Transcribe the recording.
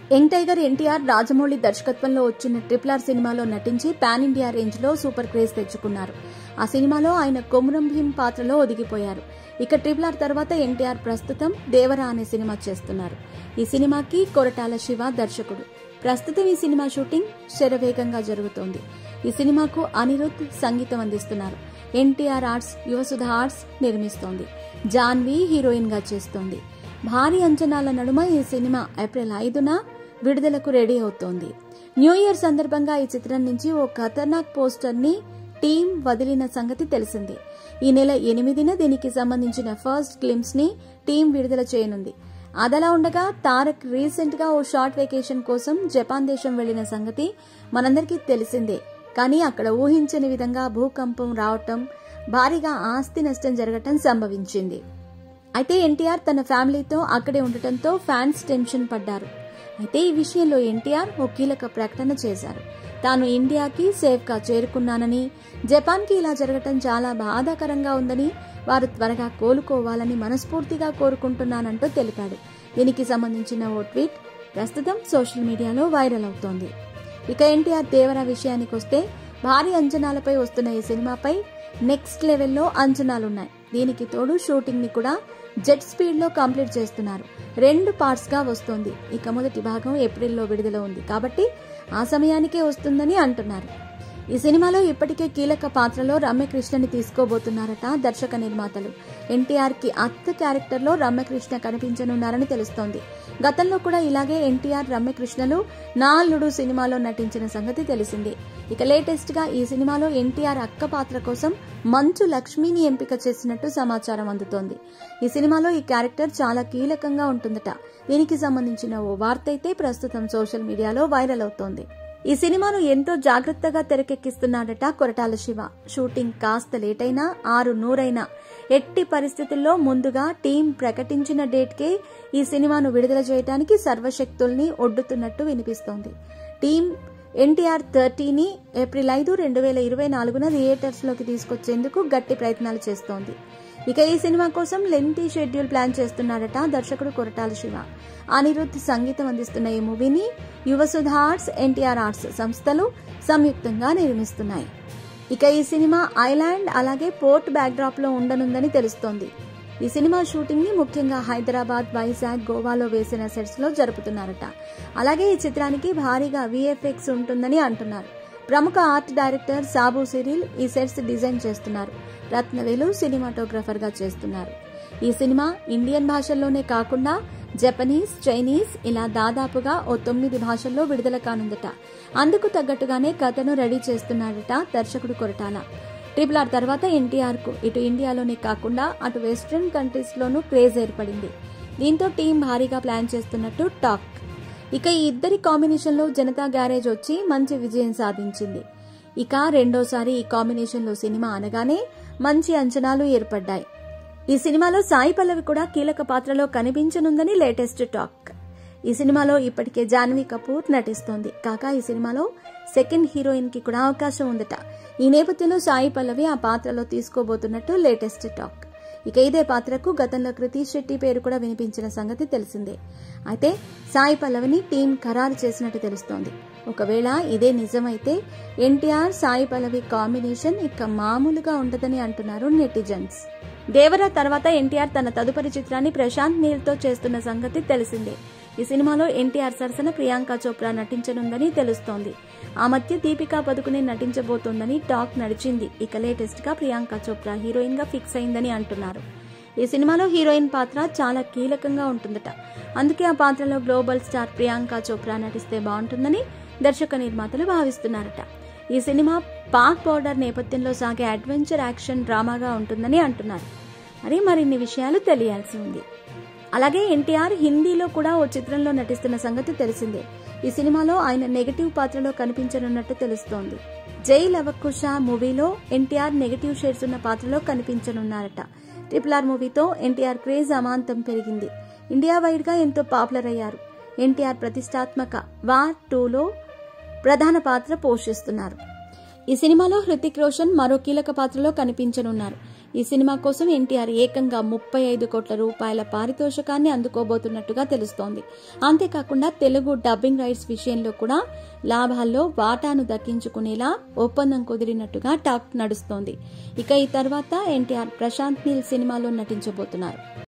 young tiger NTR Rajamouli దర్శకత్వంలో వచ్చిన triple R సినిమాలో నటించి పాన్ ఇండియా రేంజ్ లో సూపర్ క్రేజ్ తెచ్చుకున్నారు ఆ సినిమాలో ఆయన కొమురం భీం పాత్రలో ఒదిగిపోయారు ఇక ట్రిపుల్ ఆర్ తర్వాత ఎన్టీఆర్ ప్రస్తుతం దేవరా అనే సినిమా చేస్తున్నారు ఈ సినిమాకి కొరటాల శివ దర్శకుడు ప్రస్తుతం ఈ సినిమా షూటింగ్ శరవేగంగా జరుగుతోంది ఈ సినిమాకు అనిరుద్ సంగీతం అందిస్తున్నారు ఎన్టీఆర్ ఆర్ట్స్ యువసుధ ఆర్ట్స్ నిర్మిస్తోంది జాన్వి హీరోయిన్ గా చేస్తోంది భారీ అంచనాల నడుమ ఈ సినిమా ఏప్రిల్ ఐదున విడుదలకు రెడీ అవుతోంది న్యూ ఇయర్ సందర్భంగా ఈ చిత్రం నుంచి ఓ ఖతర్నాక్ పోస్టర్ ని టీం వదిలిన సంగతి తెలిసిందే ఈ నెల ఎనిమిదిన దీనికి సంబంధించిన ఫస్ట్ గ్లిమ్స్ ని టీం విడుదల చేయనుంది అదలా ఉండగా తారక్ రీసెంట్ గా ఓ షార్ట్ వెకేషన్ కోసం జపాన్ దేశం వెళ్లిన సంగతి మనందరికీ తెలిసిందే కానీ అక్కడ ఊహించని విధంగా భూకంపం రావటం భారీగా ఆస్తి నష్టం జరగటం సంభవించింది అయితే ఎన్టీఆర్ తన ఫ్యామిలీతో అక్కడే ఉండటంతో ఫ్యాన్స్ టెన్షన్ పడ్డారు అయితే ఈ విషయంలో ఎన్టీఆర్ ఓ కీలక ప్రకటన చేశారు తాను ఇండియాకి సేఫ్ గా చేరుకున్నానని జపాన్ కి ఇలా జరగటం చాలా బాధాకరంగా ఉందని వారు త్వరగా కోలుకోవాలని మనస్ఫూర్తిగా కోరుకుంటున్నానంటూ తెలిపాడు దీనికి సంబంధించిన ఓ ట్వీట్ ప్రస్తుతం సోషల్ మీడియాలో వైరల్ అవుతోంది ఇక ఎన్టీఆర్ దేవరా విషయానికి వస్తే భారీ అంచనాలపై వస్తున్న ఈ సినిమాపై నెక్స్ట్ లెవెల్లో అంచనాలున్నాయి దీనికి తోడు షూటింగ్ ని కూడా జెట్ స్పీడ్ లో కంప్లీట్ చేస్తున్నారు రెండు పార్ట్స్ గా వస్తోంది ఇక మొదటి భాగం ఏప్రిల్లో విడుదల ఉంది కాబట్టి ఆ సమయానికే వస్తుందని అంటున్నారు ఈ సినిమాలో ఇప్పటికే కీలక పాత్రలో రమ్యకృష్ణని తీసుకోబోతున్నారట దర్శక నిర్మాతలు ఎన్టీఆర్ కి అత్త క్యారెక్టర్ లో రమ్యకృష్ణ కనిపించనున్నారని తెలుస్తోంది గతంలో కూడా ఇలాగే ఎన్టీఆర్ రమ్యకృష్ణలు నా అల్లుడు సినిమాలో నటించిన సంగతి తెలిసిందే ఇక లేటెస్ట్ గా ఈ సినిమాలో ఎన్టీఆర్ అక్క పాత్ర కోసం మంచు లక్ష్మిని ఎంపిక చేసినట్టు సమాచారం అందుతోంది ఈ సినిమాలో ఈ క్యారెక్టర్ చాలా కీలకంగా ఉంటుందట దీనికి సంబంధించిన ఓ వార్త అయితే ప్రస్తుతం సోషల్ మీడియాలో వైరల్ అవుతోంది ఈ సినిమాను ఎంతో జాగ్రత్తగా తెరకెక్కిస్తున్నాడట కొరటాల శివ షూటింగ్ కాస్త లేటైనా ఆరు నూరైనా ఎట్టి పరిస్థితుల్లో ముందుగా టీం ప్రకటించిన డేట్కే ఈ సినిమాను విడుదల చేయడానికి సర్వశక్తుల్ని ఒడ్డుతున్నట్టు వినిపిస్తోంది టీం ఎన్టీఆర్ థర్టీని ఏప్రిల్ ఐదు రెండు వేల ఇరవై నాలుగున థియేటర్స్ లోకి తీసుకొచ్చేందుకు గట్టి ప్రయత్నాలు చేస్తోంది ఇక ఈ సినిమా కోసం లెంతీ షెడ్యూల్ ప్లాన్ చేస్తున్నాడట దర్శకుడు కొరటాల శివ అనిరుద్ధ్ సంగీతం అందిస్తున్న ఈ మూవీని యువసుధ ఆర్ట్స్ ఎన్టీఆర్ ఆర్ట్స్ సంస్థలు సంయుక్తంగా నిర్మిస్తున్నాయి ఇక ఈ సినిమా ఐలాండ్ అలాగే పోర్ట్ బ్యాక్డ్రాప్ లో ఉండనుందని తెలుస్తోంది ఈ సినిమా షూటింగ్ ని ముఖ్యంగా హైదరాబాద్ వైజాగ్ గోవాలో వేసిన సెట్స్ లో జరుపుతున్నారట అలాగే ఈ చిత్రానికి భారీగా విఎఫ్ఎక్స్ ఉంటుందని అంటున్నారు ప్రముఖ ఆర్ట్ డైరెక్టర్ సాబు సిరిల్ ఈ సెట్స్ డిజైన్ చేస్తున్నారు రత్నవేలు సినిమాటోగ్రఫర్ గా చేస్తున్నారు ఈ సినిమా ఇండియన్ భాషల్లోనే కాకుండా జపనీస్ చైనీస్ ఇలా దాదాపుగా ఓ తొమ్మిది భాషల్లో విడుదల కానుందట అందుకు తగ్గట్టుగానే కథను రెడీ చేస్తున్నాడట దర్శకుడు కొరటాల ట్రిపుల్ ఆర్ తర్వాత ఎన్టీఆర్ కు ఇటు ఇండియాలోనే కాకుండా అటు వెస్ట్రన్ కంట్రీస్ లోనూ క్రేజ్ ఏర్పడింది దీంతో టీం భారీగా ప్లాన్ చేస్తున్నట్టు టాక్ ఇక ఈ ఇద్దరి కాంబినేషన్ లో జనతా గ్యారేజ్ వచ్చి మంచి విజయం సాధించింది ఇక రెండోసారి ఈ కాంబినేషన్ లో సినిమా అనగానే మంచి అంచనాలు ఏర్పడ్డాయి ఈ సినిమాలో సాయి పల్లవి కూడా కీలక పాత్రలో కనిపించనుందని లేటెస్ట్ టాక్ ఈ సినిమాలో ఇప్పటికే జాన్వీ కపూర్ నటిస్తోంది కాగా ఈ సినిమాలో సెకండ్ హీరోయిన్ కి కూడా అవకాశం ఉందట ఈ నేపథ్యంలో సాయి పల్లవి ఆ పాత్రలో తీసుకోబోతున్నట్టు లేటెస్ట్ టాక్ ఇక ఇదే పాత్రకు గతంలో కృతీష్ శెట్టి పేరు కూడా వినిపించిన సంగతి తెలిసిందే అయితే సాయి పల్లవిని టీం ఖరారు చేసినట్టు తెలుస్తోంది ఒకవేళ ఇదే నిజమైతే ఎన్టీఆర్ సాయి పల్లవి కాంబినేషన్ ఇక మామూలుగా ఉండదని అంటున్నారు నెటిజన్స్ దేవరా తర్వాత ఎన్టీఆర్ తన తదుపరి చిత్రాన్ని ప్రశాంత్ నీల్ తో చేస్తున్న సంగతి తెలిసిందే ఈ సినిమాలో ఎన్టీఆర్ సరసన ప్రియాంక చోప్రా నటించనుందని తెలుస్తోంది ఆ మధ్య దీపికా పదుకునే నటించబోతోందని టాక్ నడిచింది ఇక లేటెస్ట్ గా ప్రియాంక చోప్రా హీరోయిన్ గా ఫిక్స్ అయిందని అంటున్నారు ఈ సినిమాలో హీరోయిన్ పాత్ర చాలా కీలకంగా ఉంటుందట అందుకే ఆ పాత్రలో గ్లోబల్ స్టార్ ప్రియాంక చోప్రా నటిస్తే బాగుంటుందని దర్శక నిర్మాతలు భావిస్తున్నారట ఈ సినిమా పాక్ బోర్డర్ నేపథ్యంలో సాగే అడ్వెంచర్ యాక్షన్ డ్రామాగా ఉంటుందని అంటున్నారు మరి మరిన్ని విషయాలు తెలియాల్సి ఉంది అలాగే ఎన్టీఆర్ హిందీలో కూడా ఓ చిత్రంలో నటిస్తున్న సంగతి తెలిసిందే ఈ సినిమాలో ఆయన నెగటివ్ పాత్రలో కనిపించనున్నట్టు తెలుస్తోంది జై లవకుశ మూవీలో ఎన్టీఆర్ నెగటివ్ షేడ్స్ ఉన్న పాత్రలో కనిపించనున్నారట ట్రిపుల్ ఆర్ మూవీతో ఎన్టీఆర్ క్రేజ్ అమాంతం పెరిగింది ఇండియా వైడ్ గా ఎంతో పాపులర్ అయ్యారు ఎన్టీఆర్ ప్రతిష్టాత్మక వార్ టూలో ప్రధాన పాత్ర పోషిస్తున్నారు ఈ సినిమాలో హృతిక్ రోషన్ మరో కీలక పాత్రలో కనిపించనున్నారు ఈ సినిమా కోసం ఎన్టీఆర్ ఏకంగా ముప్పై ఐదు కోట్ల రూపాయల పారితోషికాన్ని అందుకోబోతున్నట్టుగా తెలుస్తోంది అంతేకాకుండా తెలుగు డబ్బింగ్ రైట్స్ విషయంలో కూడా లాభాల్లో వాటాను దక్కించుకునేలా ఒప్పందం కుదిరినట్టుగా టాక్ నడుస్తోంది ఇక ఈ తర్వాత ఎన్టీఆర్ ప్రశాంత్ నీల్ సినిమాలో నటించబోతున్నారు